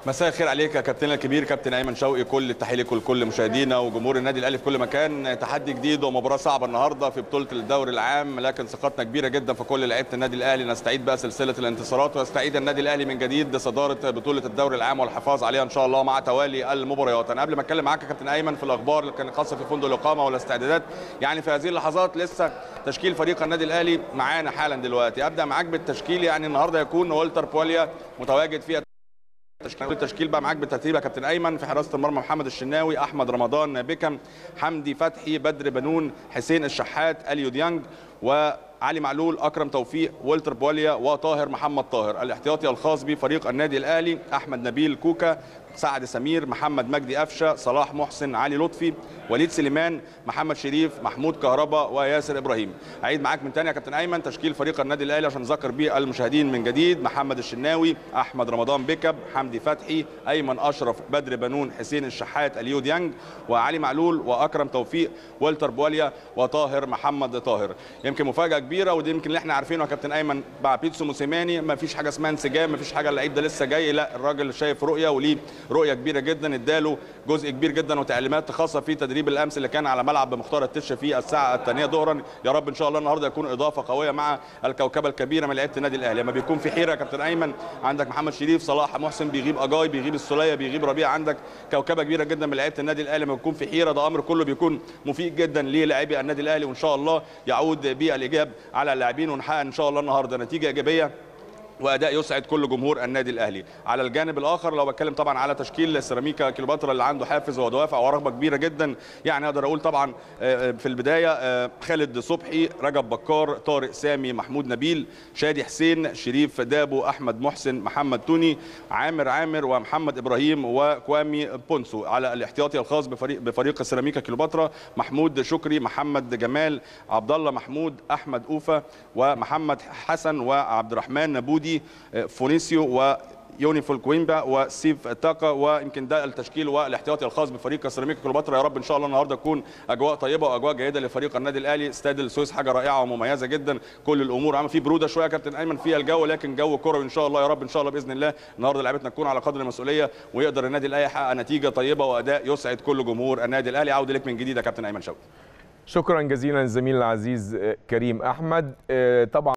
مساء الخير عليك يا كابتننا الكبير كابتن ايمن شوقي كل التحيه لكم لكل مشاهدينا وجمهور النادي الاهلي في كل مكان تحدي جديد ومباراه صعبه النهارده في بطوله الدوري العام لكن ثقتنا كبيره جدا في كل لعيبه النادي الاهلي نستعيد بقى سلسله الانتصارات ويستعيد النادي الاهلي من جديد صداره بطوله الدوري العام والحفاظ عليها ان شاء الله مع توالي المباريات انا قبل ما اتكلم معاك يا كابتن ايمن في الاخبار اللي كانت خاصه في فندق الاقامه والاستعدادات يعني في هذه اللحظات لسه تشكيل فريق النادي الاهلي معانا حالا دلوقتي ابدا معاك بالتشكيل يعني النهارده يكون والتر بوليا متواجد في تشكيل التشكيل بقى معاك بالترتيب يا كابتن ايمن في حراسه المرمى محمد الشناوي احمد رمضان بيكم حمدي فتحي بدر بنون حسين الشحات اليو ديانج وعلي معلول اكرم توفيق والتر بوليا وطاهر محمد طاهر الاحتياطي الخاص بفريق النادي الاهلي احمد نبيل كوكا سعد سمير محمد مجدي قفشه صلاح محسن علي لطفي وليد سليمان محمد شريف محمود كهربا وياسر ابراهيم اعيد معاك من تاني يا كابتن ايمن تشكيل فريق النادي الاهلي عشان نذكر بيه المشاهدين من جديد محمد الشناوي احمد رمضان بيكب حمدي فتحي ايمن اشرف بدر بنون حسين الشحات اليو ديانج وعلي معلول واكرم توفيق والتر بواليا وطاهر محمد طاهر يمكن مفاجاه كبيره ودي يمكن اللي احنا عارفينه يا كابتن ايمن مع بيتسو موسيماني ما فيش حاجه اسمها انسجام ما فيش حاجه اللعيب ده لسه جاي لا الراجل شايف رؤيه وليه رؤيه كبيره جدا اداله جزء كبير جدا وتعليمات خاصه في تدريب الامس اللي كان على ملعب مختار التشه في الساعه الثانيه ظهرا يا رب ان شاء الله النهارده يكون اضافه قويه مع الكوكبه الكبيره من لعيبه النادي الاهلي لما بيكون في حيره يا كابتن ايمن عندك محمد شريف صلاح محسن بيغيب اجاي بيغيب السوليه بيغيب ربيع عندك كوكبه كبيره جدا من لعيبه النادي الاهلي لما بيكون في حيره ده امر كله بيكون مفيد جدا للاعبي النادي الاهلي وان شاء الله يعود بالايجاب على اللاعبين ونحقق ان شاء الله النهارده نتيجه ايجابيه واداء يسعد كل جمهور النادي الاهلي على الجانب الاخر لو بتكلم طبعا على تشكيل سيراميكا كليوباترا اللي عنده حافز ودوافع ورغبه كبيره جدا يعني اقدر اقول طبعا في البدايه خالد صبحي رجب بكار طارق سامي محمود نبيل شادي حسين شريف دابو احمد محسن محمد توني عامر عامر ومحمد ابراهيم وكوامي بونسو على الاحتياطي الخاص بفريق بفريق سيراميكا كليوباترا محمود شكري محمد جمال عبد الله محمود احمد اوفا ومحمد حسن وعبد الرحمن نبودي فونيسيو و يوني فولكويمبا وسيف تاكا ويمكن ده التشكيل والاحتياطي الخاص بفريق سيراميكا كليوباترا يا رب ان شاء الله النهارده تكون اجواء طيبه واجواء جيده لفريق النادي الاهلي استاد السويس حاجه رائعه ومميزه جدا كل الامور عم في بروده شويه يا كابتن ايمن في الجو لكن جو كروي ان شاء الله يا رب ان شاء الله باذن الله النهارده لعيبتنا تكون على قدر المسؤوليه ويقدر النادي الاهلي يحقق نتيجه طيبه واداء يسعد كل جمهور النادي الاهلي عوده لك من جديد يا كابتن ايمن شوقي شكرا جزيلا الزميل العزيز كريم احمد طبعا